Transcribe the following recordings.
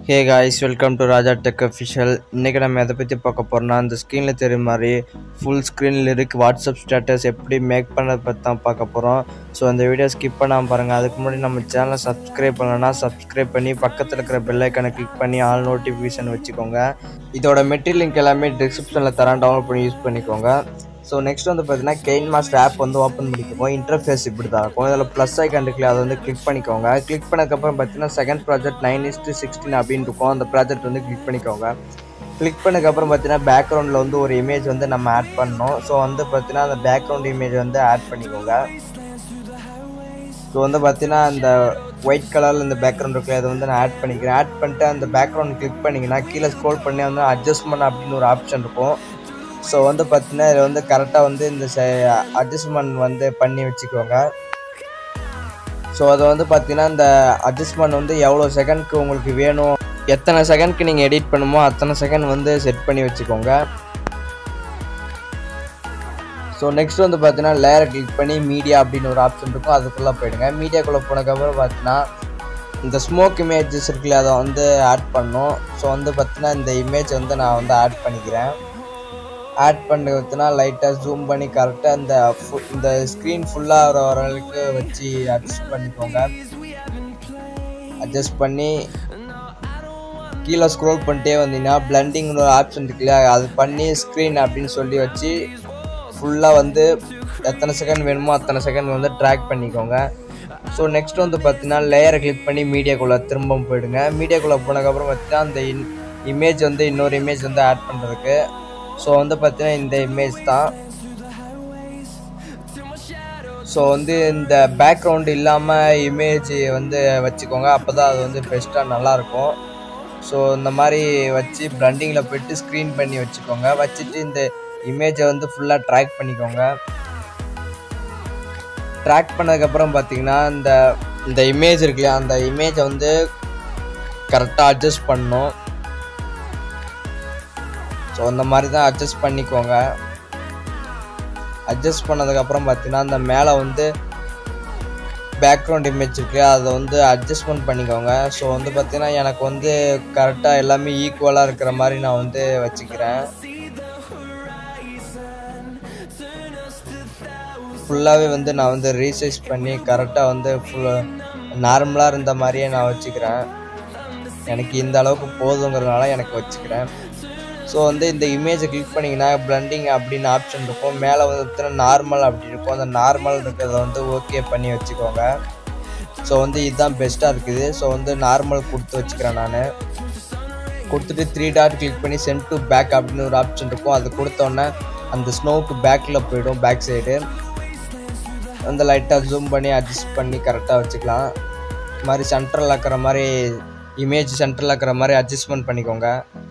hey guys welcome to Raja tech official இன்றைக்கி நம்ம எதை பற்றி பார்க்க போகிறோம்னா அந்த ஸ்க்ரீனில் தெரியும் மாதிரி ஃபுல் ஸ்க்ரீனில் இருக்கு வாட்ஸ்அப் ஸ்டேட்டஸ் எப்படி மேக் பண்ணதை பற்றி தான் பார்க்க போகிறோம் ஸோ அந்த வீடியோ ஸ்கிப் பண்ணாமல் பாருங்கள் அதுக்கு முன்னாடி நம்ம சேனலை சப்ஸ்கிரைப் பண்ணலன்னா சப்ஸ்கிரைப் பண்ணி பக்கத்தில் இருக்கிற பெல் ஐக்கனை கிளிக் பண்ணி ஆல் நோட்டிஃபிகேஷன் வச்சுக்கோங்க இதோட மெட்டீரியல் லிங்க் எல்லாமே டிஸ்கிரிப்ஷனில் தரேன் டவுன்லோட் பண்ணி யூஸ் பண்ணிக்கோங்க ஸோ நெக்ஸ்ட் வந்து பார்த்தீங்கன்னா கெயின் மாஸ்டர் ஆப் வந்து ஓப்பன் பண்ணிக்கோங்க இன்டர்ஃபேஸ் இப்படி தான் இருக்கும் இதில் ப்ளஸ் ஐக்கான் இருக்குல்ல அதை வந்து கிளிக் பண்ணிக்கோங்க கிளிக் பண்ணதுக்கப்புறம் பார்த்தீங்கன்னா second project nine is to sixteen அப்படின்னு இருக்கும் அந்த ப்ராஜெக்ட் வந்து கிளிக் பண்ணிக்கோங்க கிளிக் பண்ணதுக்கப்புறம் பார்த்தீங்கன்னா பேக்ரவுண்டில் வந்து ஒரு இமேஜ் வந்து நம்ம ஆட் பண்ணணும் ஸோ வந்து பார்த்தீங்கன்னா அந்த பேக்ரவுண்ட் இமேஜ் வந்து ஆட் பண்ணிக்கோங்க ஸோ வந்து பார்த்தீங்கன்னா அந்த ஒயிட் கலரில் இந்த பேக்ரவுண்ட் இருக்குல்ல அதை வந்து நான் ஆட் பண்ணிக்கிறேன் ஆட் பண்ணிட்டு அந்த பேக்ரவுண்ட் கிளிக் பண்ணிங்கன்னா கீழே ஸ்க்ரோல் பண்ணி வந்து அட்ஜஸ்ட்மெண்ட் அப்படின்னு ஒரு ஆப்ஷன் இருக்கும் ஸோ வந்து பார்த்தீங்கன்னா இதில் வந்து கரெக்டாக வந்து இந்த அட்ஜஸ்ட்மெண்ட் வந்து பண்ணி வச்சுக்கோங்க ஸோ அதை வந்து பார்த்தீங்கன்னா இந்த அட்ஜஸ்ட்மெண்ட் வந்து எவ்வளோ செகண்ட்க்கு உங்களுக்கு வேணும் எத்தனை செகண்ட்க்கு நீங்கள் எடிட் பண்ணுமோ அத்தனை செகண்ட் வந்து செட் பண்ணி வச்சுக்கோங்க ஸோ நெக்ஸ்ட் வந்து பார்த்தீங்கன்னா லேயரை கிளிக் பண்ணி மீடியா அப்படின்னு ஒரு ஆப்ஷன் இருக்கும் அதுக்குள்ளே போயிடுங்க மீடியாக்குள்ளே போனதுக்கப்புறம் பார்த்தீங்கன்னா இந்த ஸ்மோக் இமேஜஸ் இருக்குல்ல அதை வந்து ஆட் பண்ணணும் ஸோ வந்து பார்த்தீங்கன்னா இந்த இமேஜ் வந்து நான் வந்து ஆட் பண்ணிக்கிறேன் ஆட் பண்ணுறதுனா லைட்டாக ஜூம் பண்ணி கரெக்டாக இந்த ஃபு இந்த ஸ்க்ரீன் ஃபுல்லாக வர வரலுக்கு வச்சு அட்ஜஸ்ட் பண்ணிக்கோங்க அட்ஜஸ்ட் பண்ணி கீழே ஸ்க்ரோல் பண்ணிட்டே வந்தீங்கன்னா பிளண்டிங்னு ஒரு ஆப்ஷன் இருக்குல்ல அது பண்ணி ஸ்க்ரீன் அப்படின்னு சொல்லி வச்சு ஃபுல்லாக வந்து எத்தனை செகண்ட் வேணுமோ அத்தனை செகண்ட் வந்து ட்ராக் பண்ணிக்கோங்க ஸோ நெக்ஸ்ட் வந்து பார்த்தீங்கன்னா லேயரை கிளிக் பண்ணி மீடியாக்குள்ளே திரும்ப போயிடுங்க மீடியாக்குள்ளே போனதுக்கப்புறம் பார்த்தீங்கன்னா அந்த இன் இமேஜ் வந்து இன்னொரு இமேஜ் வந்து ஆட் பண்ணுறதுக்கு ஸோ வந்து பார்த்தீங்கன்னா இந்த இமேஜ் தான் ஸோ வந்து இந்த பேக்ரவுண்டு இல்லாமல் இமேஜ் வந்து வச்சுக்கோங்க அப்போ தான் அது வந்து பெஸ்ட்டாக நல்லாயிருக்கும் ஸோ இந்த மாதிரி வச்சு ப்ளண்டிங்கில் போய்ட்டு ஸ்க்ரீன் பண்ணி வச்சுக்கோங்க வச்சுட்டு இந்த இமேஜை வந்து ஃபுல்லாக ட்ராக் பண்ணிக்கோங்க ட்ராக் பண்ணதுக்கப்புறம் பார்த்தீங்கன்னா இந்த இந்த இமேஜ் இருக்குல்லையா அந்த இமேஜை வந்து கரெக்டாக அட்ஜஸ்ட் பண்ணணும் ஸோ அந்த மாதிரி தான் அட்ஜஸ்ட் பண்ணிக்கோங்க அட்ஜஸ்ட் பண்ணதுக்கப்புறம் பார்த்தீங்கன்னா அந்த மேலே வந்து பேக்ரவுண்ட் இமேஜ் இருக்கு அதை வந்து அட்ஜஸ்ட்மெண்ட் பண்ணிக்கோங்க ஸோ வந்து பார்த்தீங்கன்னா எனக்கு வந்து கரெக்டாக எல்லாமே ஈக்குவலாக இருக்கிற மாதிரி நான் வந்து வச்சுக்கிறேன் ஃபுல்லாகவே வந்து நான் வந்து ரீசைஸ் பண்ணி கரெக்டாக வந்து ஃபுல் நார்மலாக இருந்த மாதிரியே நான் வச்சுக்கிறேன் எனக்கு இந்த அளவுக்கு போதுங்கிறதுனால எனக்கு வச்சுக்கிறேன் ஸோ வந்து இந்த இமேஜை கிளிக் பண்ணிங்கன்னா பிளண்டிங் அப்படின்னு ஆப்ஷன் இருக்கும் மேலே வந்து பார்த்தீங்கன்னா நார்மல் அப்படி இருக்கும் அந்த நார்மல் இருக்கிறத வந்து ஓகே பண்ணி வச்சுக்கோங்க ஸோ வந்து இதுதான் பெஸ்ட்டாக இருக்குது ஸோ வந்து நார்மல் கொடுத்து வச்சுக்கிறேன் நான் கொடுத்துட்டு த்ரீ டாட் கிளிக் பண்ணி சென்ட் டு பேக் அப்படின்னு ஒரு ஆப்ஷன் இருக்கும் அது கொடுத்தோன்னே அந்த ஸ்னோவுக்கு பேக்கில் போயிடும் பேக் சைடு வந்து லைட்டாக ஜூம் பண்ணி அட்ஜஸ்ட் பண்ணி கரெக்டாக வச்சுக்கலாம் இது மாதிரி சென்ட்ரல் இருக்கிற மாதிரி இமேஜ் சென்ட்ரல் இருக்கிற மாதிரி அட்ஜஸ்ட்மெண்ட் பண்ணிக்கோங்க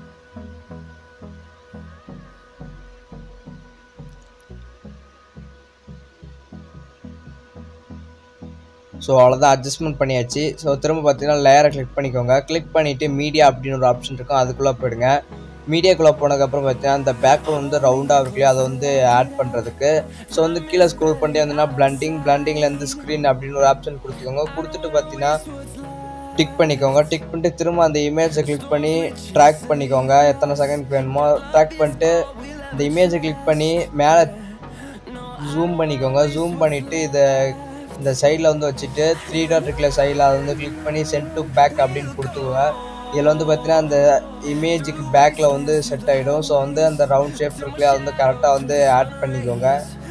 ஸோ அவ்வளோதான் அட்ஜஸ்ட்மெண்ட் பண்ணியாச்சு ஸோ திரும்ப பார்த்தீங்கன்னா லேயரை கிளிக் பண்ணிக்கோங்க கிளிக் பண்ணிவிட்டு மீடியா அப்படின்னு ஒரு ஆப்ஷன் இருக்கும் அதுக்குள்ளே போயிடுங்க மீடியாக்குள்ளே போனதுக்கப்புறம் பார்த்தீங்கன்னா அந்த பேக்ரவுண்ட் வந்து ரவுண்டாக இருக்குல்லையா அதை வந்து ஆட் பண்ணுறதுக்கு ஸோ வந்து கீழே ஸ்க்ரோல் பண்ணிட்டே வந்தீங்கன்னா பிளண்டிங் பிளண்டிங்லேருந்து ஸ்க்ரீன் அப்படின்னு ஒரு ஆப்ஷன் கொடுத்துக்கோங்க கொடுத்துட்டு பார்த்தீங்கன்னா டிக் பண்ணிக்கோங்க டிக் பண்ணிட்டு திரும்ப அந்த இமேஜை கிளிக் பண்ணி ட்ராக் பண்ணிக்கோங்க எத்தனை செகண்ட் வேணுமோ ட்ராக் பண்ணிட்டு இந்த இமேஜை கிளிக் பண்ணி மேலே ஜூம் பண்ணிக்கோங்க ஜூம் பண்ணிவிட்டு இதை இந்த சைடில் வந்து வச்சுட்டு த்ரீ டாட் இருக்கிற சைடில் அதை வந்து கிளிக் பண்ணி சென்ட் டு பேக் அப்படின்னு கொடுத்துக்கோங்க இதில் வந்து பார்த்தீங்கன்னா அந்த இமேஜுக்கு பேக்கில் வந்து செட் ஆகிடும் ஸோ வந்து அந்த ரவுண்ட் ஷேப் இருக்குல்லையே அதை வந்து கரெக்டாக வந்து ஆட் பண்ணிக்கோங்க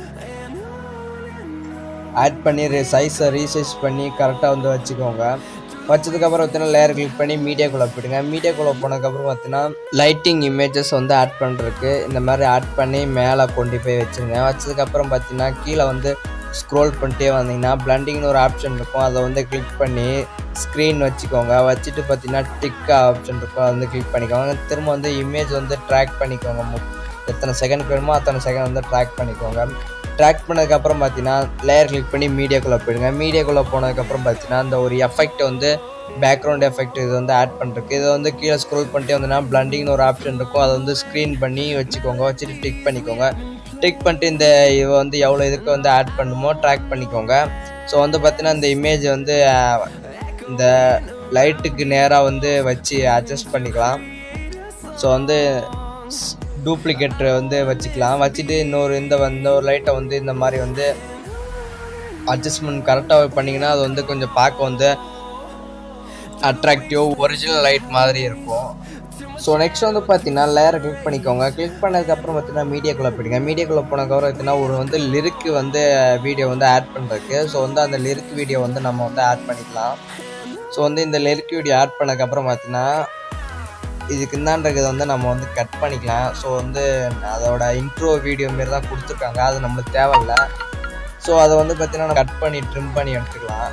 ஆட் பண்ணி சைஸை ரீசைஸ் பண்ணி கரெக்டாக வந்து வச்சுக்கோங்க வச்சதுக்கப்புறம் பார்த்தீங்கன்னா லேயர் கிளிக் பண்ணி மீடியாக்குள்ளே போயிடுங்க மீடியாக்குள்ளே போனதுக்கப்புறம் பார்த்தீங்கன்னா லைட்டிங் இமேஜஸ் வந்து ஆட் பண்ணுறதுக்கு இந்த மாதிரி ஆட் பண்ணி மேலே கொண்டு போய் வச்சுருங்க வச்சதுக்கப்புறம் பார்த்தீங்கன்னா கீழே வந்து ஸ்க்ரோல் பண்ணிட்டே வந்தீங்கன்னா பிளண்டிங்னு ஒரு ஆப்ஷன் இருக்கும் அதை வந்து கிளிக் பண்ணி ஸ்க்ரீன் வச்சுக்கோங்க வச்சுட்டு பார்த்தீங்கன்னா டிக் ஆப்ஷன் இருக்கும் அதை வந்து கிளிக் பண்ணிக்கோங்க திரும்ப வந்து இமேஜ் வந்து ட்ராக் பண்ணிக்கோங்க எத்தனை செகண்ட் வேணுமோ அத்தனை செகண்ட் வந்து ட்ராக் பண்ணிக்கோங்க ட்ராக் பண்ணதுக்கப்புறம் பார்த்தீங்கன்னா லேயர் கிளிக் பண்ணி மீடியாக்குள்ளே போயிடுங்க மீடியாக்குள்ளே போனதுக்கப்புறம் பார்த்தீங்கன்னா அந்த ஒரு எஃபெக்ட் வந்து பேக்ரவுண்ட் எஃபெக்ட் இது வந்து ஆட் பண்ணுறதுக்கு இதை வந்து கீழே ஸ்க்ரோல் பண்ணிட்டே வந்தீங்கன்னா பிளண்டிங்னு ஒரு ஆப்ஷன் இருக்கும் அதை வந்து ஸ்க்ரீன் பண்ணி வச்சுக்கோங்க வச்சுட்டு டிக் பண்ணிக்கோங்க டிக் பண்ணிட்டு இந்த இவ வந்து எவ்வளோ இதுக்கு வந்து ஆட் பண்ணுமோ ட்ராக் பண்ணிக்கோங்க ஸோ வந்து பார்த்தீங்கன்னா இந்த இமேஜ் வந்து இந்த லைட்டுக்கு நேராக வந்து வச்சு அட்ஜஸ்ட் பண்ணிக்கலாம் ஸோ வந்து டூப்ளிகேட் வந்து வச்சுக்கலாம் வச்சுட்டு இன்னொரு இந்த வந்து ஒரு லைட்டை வந்து இந்த மாதிரி வந்து அட்ஜஸ்ட்மெண்ட் கரெக்டாக பண்ணிங்கன்னா அது வந்து கொஞ்சம் பார்க்க வந்து அட்ராக்டிவ் ஒரிஜினல் லைட் மாதிரி இருக்கும் ஸோ நெக்ஸ்ட் வந்து பார்த்தீங்கன்னா லேயரை கிளிக் பண்ணிக்கோங்க கிளிக் பண்ணதுக்கப்புறம் பார்த்தீங்கன்னா மீடியாக்குள்ளே போயிடுங்க மீடியாக்குள்ளே போனதுக்கப்புறம் பார்த்தீங்கன்னா ஒரு வந்து லிரிக்கு வந்து வீடியோ வந்து ஆட் பண்ணுறதுக்கு ஸோ வந்து அந்த லிரிக் வீடியோ வந்து நம்ம வந்து ஆட் பண்ணிக்கலாம் ஸோ வந்து இந்த லிரிக் வீடியோ ஆட் பண்ணதுக்கப்புறம் பார்த்தீங்கன்னா இதுக்கு இந்தான்றதை வந்து நம்ம வந்து கட் பண்ணிக்கலாம் ஸோ வந்து அதோட இன்ட்ரோ வீடியோ மாரி தான் கொடுத்துருக்காங்க அது நம்மளுக்கு தேவையில்ல ஸோ அதை வந்து பார்த்தீங்கன்னா கட் பண்ணி ட்ரிம் பண்ணி எடுத்துக்கலாம்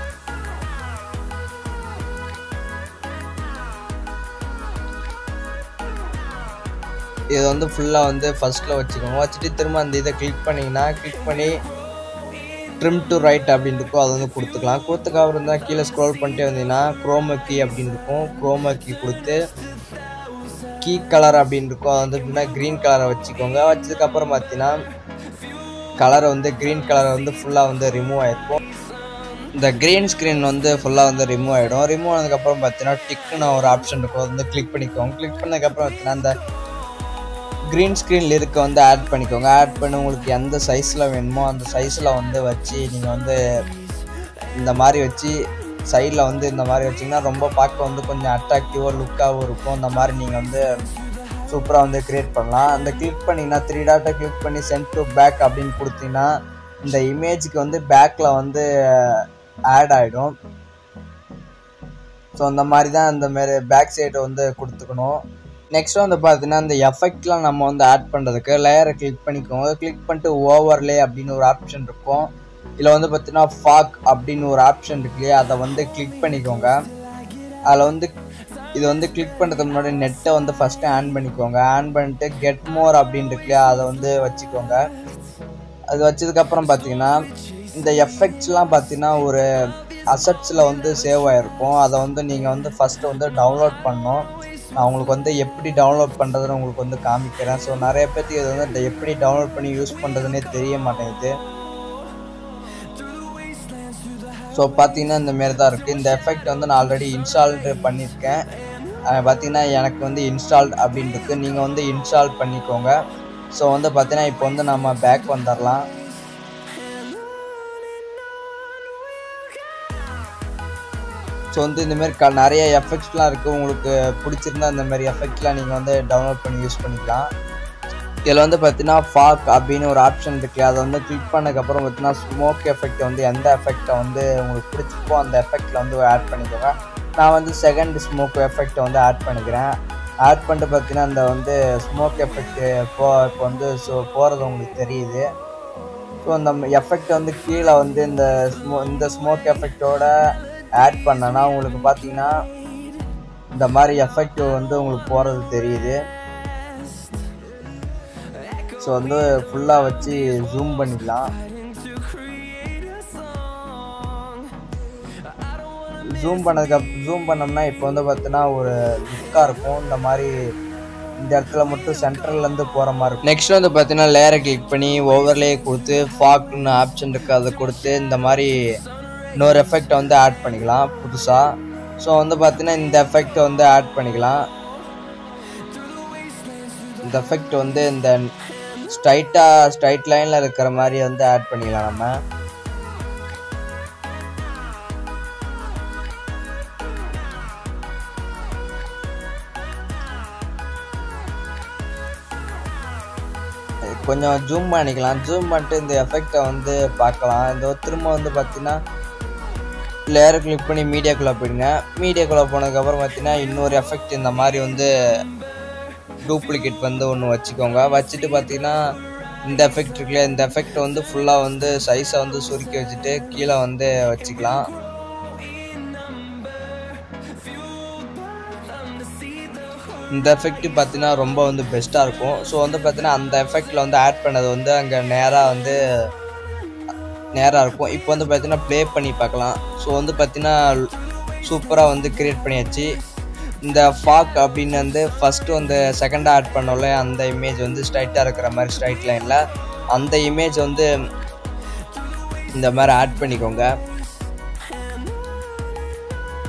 இது வந்து ஃபுல்லாக வந்து ஃபஸ்ட்டில் வச்சுக்கோங்க வச்சுட்டு திரும்ப அந்த இதை கிளிக் பண்ணிங்கன்னா கிளிக் பண்ணி ட்ரிம் டு ரைட் அப்படின்னு இருக்கும் அதை வந்து கொடுத்துக்கலாம் கொடுத்துக்கப்புறம் தான் கீழே ஸ்க்ரோல் பண்ணிட்டே வந்தீங்கன்னா குரோமோ கீ அப்படின்னு இருக்கும் குரோமோ கீ கொடுத்து கீ கலர் அப்படின்னு இருக்கும் அது வந்து எப்படின்னா க்ரீன் கலரை வச்சுக்கோங்க வச்சதுக்கப்புறம் பார்த்தீங்கன்னா கலரை வந்து க்ரீன் கலரை வந்து ஃபுல்லாக வந்து ரிமூவ் ஆகிருக்கும் இந்த க்ரீன் ஸ்க்ரீன் வந்து ஃபுல்லாக வந்து ரிமூவ் ஆகிடும் ரிமூவ் ஆனதுக்கப்புறம் பார்த்தீங்கன்னா டிக்குன்னு ஒரு ஆப்ஷன் இருக்கும் அது வந்து கிளிக் பண்ணிக்கோங்க கிளிக் பண்ணதுக்கப்புறம் பார்த்தீங்கன்னா அந்த க்ரீன் ஸ்க்ரீன் லிருக்கை வந்து ஆட் பண்ணிக்கோங்க ஆட் பண்ணி உங்களுக்கு எந்த சைஸில் வேணுமோ அந்த சைஸில் வந்து வச்சு நீங்கள் வந்து இந்த மாதிரி வச்சு சைடில் வந்து இந்த மாதிரி வச்சிங்கன்னா ரொம்ப பார்க்க வந்து கொஞ்சம் அட்ராக்டிவாக லுக்காகவும் இருக்கும் இந்த மாதிரி நீங்கள் வந்து சூப்பராக வந்து க்ரியேட் பண்ணலாம் அந்த கிளிக் பண்ணிங்கன்னா த்ரீ டாட்டை கிளிக் பண்ணி சென்ட் டு பேக் அப்படின்னு கொடுத்தீங்கன்னா இந்த இமேஜுக்கு வந்து பேக்கில் வந்து ஆட் ஆகிடும் ஸோ அந்த மாதிரி தான் இந்த மாரி பேக் சைடு வந்து கொடுத்துக்கணும் நெக்ஸ்ட் வந்து பார்த்தீங்கன்னா இந்த எஃபெக்ட்லாம் நம்ம வந்து ஆட் பண்ணுறதுக்கு லேயரை கிளிக் பண்ணிக்கோங்க கிளிக் பண்ணிட்டு ஓவர்லே அப்படின்னு ஒரு ஆப்ஷன் இருக்கும் இதில் வந்து பார்த்தீங்கன்னா ஃபாக் அப்படின்னு ஒரு ஆப்ஷன் இருக்கு இல்லையா அதை வந்து கிளிக் பண்ணிக்கோங்க அதில் வந்து இது வந்து கிளிக் பண்ணுறதுக்கு முன்னாடி நெட்டை வந்து ஃபஸ்ட்டு ஆன் பண்ணிக்கோங்க ஆன் பண்ணிட்டு கெட் மோர் அப்படின்னு இருக்கு இல்லையா அதை வந்து வச்சுக்கோங்க அது வச்சதுக்கப்புறம் பார்த்தீங்கன்னா இந்த எஃபெக்ட்ஸ்லாம் பார்த்தீங்கன்னா ஒரு அசட்ஸில் வந்து சேவ் ஆகிருக்கும் அதை வந்து நீங்கள் வந்து ஃபஸ்ட்டு வந்து டவுன்லோட் பண்ணணும் நான் உங்களுக்கு வந்து எப்படி டவுன்லோட் பண்ணுறதுன்னு உங்களுக்கு வந்து காமிக்கிறேன் ஸோ நிறைய பேர்த்துக்கு இது வந்து இந்த எப்படி டவுன்லோட் பண்ணி யூஸ் பண்ணுறதுனே தெரிய மாட்டேங்குது ஸோ பார்த்தீங்கன்னா இந்த மாரி தான் இருக்குது இந்த எஃபெக்ட் வந்து நான் ஆல்ரெடி இன்ஸ்டால்டு பண்ணியிருக்கேன் பார்த்தீங்கன்னா எனக்கு வந்து இன்ஸ்டால்ட் அப்படின்னு இருக்குது நீங்கள் வந்து இன்ஸ்டால் பண்ணிக்கோங்க ஸோ வந்து பார்த்தீங்கன்னா இப்போ வந்து நம்ம பேக் வந்துடலாம் ஸோ வந்து இந்தமாரி க நிறைய எஃபெக்ட்ஸ்லாம் இருக்குது உங்களுக்கு பிடிச்சிருந்தா இந்த மாதிரி எஃபெக்ட்லாம் நீங்கள் வந்து டவுன்லோட் பண்ணி யூஸ் பண்ணிக்கலாம் இதில் வந்து பார்த்தீங்கன்னா ஃபாக் அப்படின்னு ஒரு ஆப்ஷன் இருக்குது அதை வந்து கிளிக் பண்ணதுக்கப்புறம் பார்த்தீங்கன்னா ஸ்மோக் எஃபெக்ட் வந்து எந்த எஃபெக்டை வந்து உங்களுக்கு பிடிச்சிருக்கோ அந்த எஃபெக்டில் வந்து ஆட் பண்ணிக்கோங்க நான் வந்து செகண்ட் ஸ்மோக் எஃபெக்டை வந்து ஆட் பண்ணிக்கிறேன் ஆட் பண்ணிட்டு பார்த்தீங்கன்னா இந்த வந்து ஸ்மோக் எஃபெக்ட் போ இப்போ வந்து ஸோ போகிறது உங்களுக்கு தெரியுது ஸோ இந்த எஃபெக்ட் வந்து கீழே வந்து இந்த ஸ்மோ இந்த ஸ்மோக் எஃபெக்டோட ஆட் பண்ணனா உங்களுக்கு பார்த்தீங்கன்னா இந்த மாதிரி எஃபெக்ட் வந்து உங்களுக்கு போகிறது தெரியுது ஸோ வந்து ஃபுல்லாக வச்சு ஜூம் பண்ணிக்கலாம் ஜூம் பண்ணதுக்கு ஜூம் பண்ணோம்னா இப்போ வந்து பார்த்தீங்கன்னா ஒரு லுக்காக இருக்கும் இந்த மாதிரி இந்த இடத்துல மட்டும் சென்ட்ரல்லேருந்து போகிற மாதிரி இருக்கும் நெக்ஸ்ட் வந்து பார்த்தீங்கன்னா லேயரை கிளிக் பண்ணி ஓவர்லே கொடுத்து ஃபாக்னு ஆப்ஷன் இருக்குது அதை கொடுத்து இந்த மாதிரி இன்னொரு எஃபெக்டை வந்து ஆட் பண்ணிக்கலாம் புதுசாக ஸோ வந்து பார்த்தீங்கன்னா இந்த எஃபெக்டை வந்து ஆட் பண்ணிக்கலாம் இந்த எஃபெக்ட் வந்து இந்த ஸ்ட்ரைட்டாக ஸ்ட்ரைட் லைனில் இருக்கிற மாதிரி வந்து ஆட் பண்ணிக்கலாம் நம்ம கொஞ்சம் ஜூம் பண்ணிக்கலாம் ஜூம் பண்ணிட்டு இந்த எஃபெக்டை வந்து பார்க்கலாம் இந்த திரும்ப வந்து பார்த்தீங்கன்னா லேயரை கிளிக் பண்ணி மீடியாக்குள்ளே போயிடுங்க மீடியாக்குள்ளே போனதுக்கப்புறம் பார்த்தீங்கன்னா இன்னொரு எஃபெக்ட் இந்த மாதிரி வந்து டூப்ளிகேட் வந்து ஒன்று வச்சுக்கோங்க வச்சுட்டு பார்த்தீங்கன்னா இந்த எஃபெக்ட் இருக்குல்ல இந்த எஃபெக்ட் வந்து ஃபுல்லாக வந்து சைஸை வந்து சுருக்கி வச்சுட்டு கீழே வந்து வச்சுக்கலாம் இந்த எஃபெக்ட் பார்த்தீங்கன்னா ரொம்ப வந்து பெஸ்ட்டாக இருக்கும் ஸோ வந்து பார்த்தீங்கன்னா அந்த எஃபெக்டில் வந்து ஆட் பண்ணது வந்து அங்கே நேராக வந்து நேராக இருக்கும் இப்போ வந்து பார்த்தீங்கன்னா ப்ளே பண்ணி பார்க்கலாம் ஸோ வந்து பார்த்தீங்கன்னா சூப்பராக வந்து க்ரியேட் பண்ணியாச்சு இந்த ஃபாக் அப்படின்னு வந்து ஃபஸ்ட்டு வந்து செகண்டாக ஆட் பண்ணோம்ல அந்த இமேஜ் வந்து ஸ்ட்ரைட்டாக இருக்கிற மாதிரி ஸ்ட்ரைட் லைனில் அந்த இமேஜ் வந்து இந்த மாதிரி ஆட் பண்ணிக்கோங்க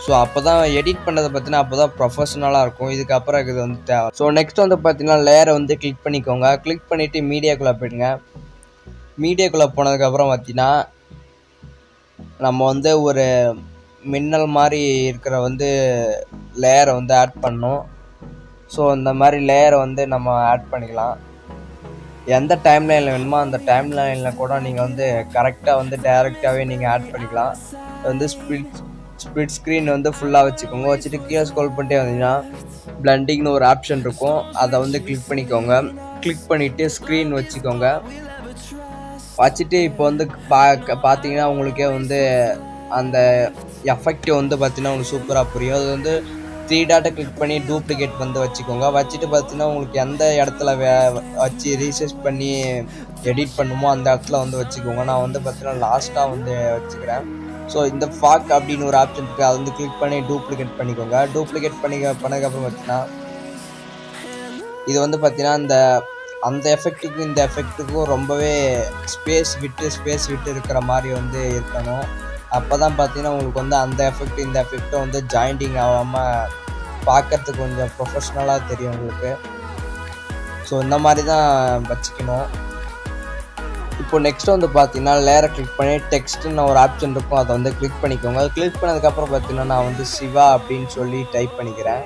ஸோ அப்போ தான் எடிட் பண்ணதை பார்த்தீங்கன்னா அப்போ தான் ப்ரொஃபஷனலாக இருக்கும் இதுக்கப்புறம் இது வந்து தேவை ஸோ நெக்ஸ்ட் வந்து பார்த்தீங்கன்னா லேயரை வந்து கிளிக் பண்ணிக்கோங்க கிளிக் பண்ணிவிட்டு மீடியாக்குள்ளே போயிடுங்க மீடியாக்குள்ளே போனதுக்கப்புறம் பார்த்தீங்கன்னா நம்ம வந்து ஒரு மின்னல் மாதிரி இருக்கிற வந்து லேயரை வந்து ஆட் பண்ணோம் ஸோ இந்த மாதிரி லேயரை வந்து நம்ம ஆட் பண்ணிக்கலாம் எந்த டைம் லைனில் வேணுமோ அந்த டைம் லைனில் கூட நீங்கள் வந்து கரெக்டாக வந்து டைரெக்டாகவே நீங்கள் ஆட் பண்ணிக்கலாம் வந்து ஸ்பிட் ஸ்பிட் ஸ்க்ரீன் வந்து ஃபுல்லாக வச்சுக்கோங்க வச்சுட்டு கீழே ஸ்க்ரோல் பண்ணிட்டே வந்தீங்கன்னா பிளண்டிங்னு ஒரு ஆப்ஷன் இருக்கும் அதை வந்து கிளிக் பண்ணிக்கோங்க கிளிக் பண்ணிவிட்டு ஸ்க்ரீன் வச்சுக்கோங்க வச்சுட்டு இப்போ வந்து பா பார்த்தீங்கன்னா உங்களுக்கே வந்து அந்த எஃபெக்ட் வந்து பார்த்தீங்கன்னா உங்களுக்கு சூப்பராக புரியும் அது வந்து த்ரீ டாட்டை கிளிக் பண்ணி டூப்ளிகேட் வந்து வச்சுக்கோங்க வச்சுட்டு பார்த்தீங்கன்னா உங்களுக்கு எந்த இடத்துல வே வச்சு ரீசர்ச் பண்ணி எடிட் பண்ணுமோ அந்த இடத்துல வந்து வச்சுக்கோங்க நான் வந்து பார்த்தீங்கன்னா லாஸ்ட்டாக வந்து வச்சுக்கிறேன் ஸோ இந்த ஃபாக் அப்படின்னு ஒரு ஆப்ஷன் இருக்குது அதை வந்து கிளிக் பண்ணி டூப்ளிகேட் பண்ணிக்கோங்க டூப்ளிகேட் பண்ணி பண்ணதுக்கப்புறம் பார்த்தீங்கன்னா இது வந்து பார்த்தீங்கன்னா இந்த அந்த எஃபெக்ட்டுக்கும் இந்த எஃபெக்ட்டுக்கும் ரொம்பவே ஸ்பேஸ் விட்டு ஸ்பேஸ் விட்டு இருக்கிற மாதிரி வந்து இருக்கணும் அப்போ தான் பார்த்தீங்கன்னா உங்களுக்கு வந்து அந்த எஃபெக்ட் இந்த எஃபெக்ட்டும் வந்து ஜாயிண்டிங் ஆகாமல் பார்க்கறதுக்கு கொஞ்சம் ப்ரொஃபஷ்னலாக தெரியும் உங்களுக்கு ஸோ இந்த மாதிரி தான் வச்சுக்கணும் இப்போ நெக்ஸ்ட் வந்து பார்த்தீங்கன்னா லேரை கிளிக் பண்ணி டெக்ஸ்ட்டுன்னு ஒரு ஆப்ஷன் இருக்கும் அதை வந்து கிளிக் பண்ணிக்கோங்க கிளிக் பண்ணதுக்கப்புறம் பார்த்தீங்கன்னா நான் வந்து சிவா அப்படின்னு சொல்லி டைப் பண்ணிக்கிறேன்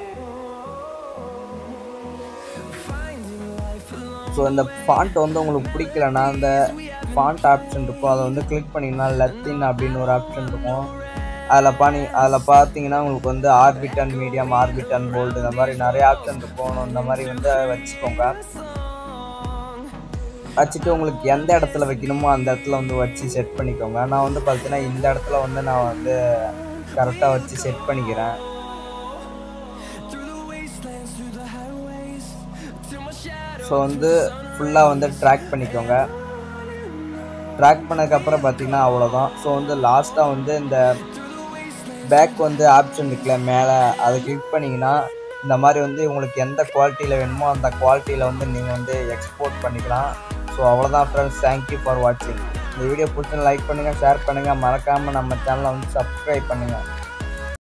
ஸோ இந்த ஃபாண்ட் வந்து உங்களுக்கு பிடிக்கலன்னா அந்த ஃபாண்ட் ஆப்ஷன் இருக்கும் அதை வந்து கிளிக் பண்ணிங்கன்னா லத்தின் அப்படின்னு ஒரு ஆப்ஷன் இருக்கும் அதில் பண்ணி அதில் பார்த்தீங்கன்னா உங்களுக்கு வந்து orbit and medium orbit and bold இந்த மாதிரி நிறைய ஆப்ஷன் இருக்கும் இந்த மாதிரி வந்து வச்சுக்கோங்க வச்சுட்டு உங்களுக்கு எந்த இடத்துல வைக்கணுமோ அந்த இடத்துல வந்து வச்சு செட் பண்ணிக்கோங்க நான் வந்து பார்த்தீங்கன்னா இந்த இடத்துல வந்து நான் வந்து கரெக்டாக வச்சு செட் பண்ணிக்கிறேன் ஸோ வந்து ஃபுல்லாக வந்து ட்ராக் பண்ணிக்கோங்க ட்ராக் பண்ணதுக்கப்புறம் பார்த்தீங்கன்னா அவ்வளோதான் ஸோ வந்து லாஸ்ட்டாக வந்து இந்த பேக் வந்து ஆப்ஷன் இருக்குல்ல மேலே அதை கிளிக் பண்ணிங்கன்னா இந்த மாதிரி வந்து உங்களுக்கு எந்த குவாலிட்டியில் வேணுமோ அந்த குவாலிட்டியில் வந்து நீங்கள் வந்து எக்ஸ்போர்ட் பண்ணிக்கலாம் ஸோ அவ்வளோதான் ஃப்ரெண்ட்ஸ் தேங்க்யூ ஃபார் வாட்சிங் இந்த வீடியோ பிடிச்சி லைக் பண்ணுங்கள் ஷேர் பண்ணுங்கள் மறக்காமல் நம்ம சேனலை வந்து சப்ஸ்கிரைப் பண்ணுங்கள்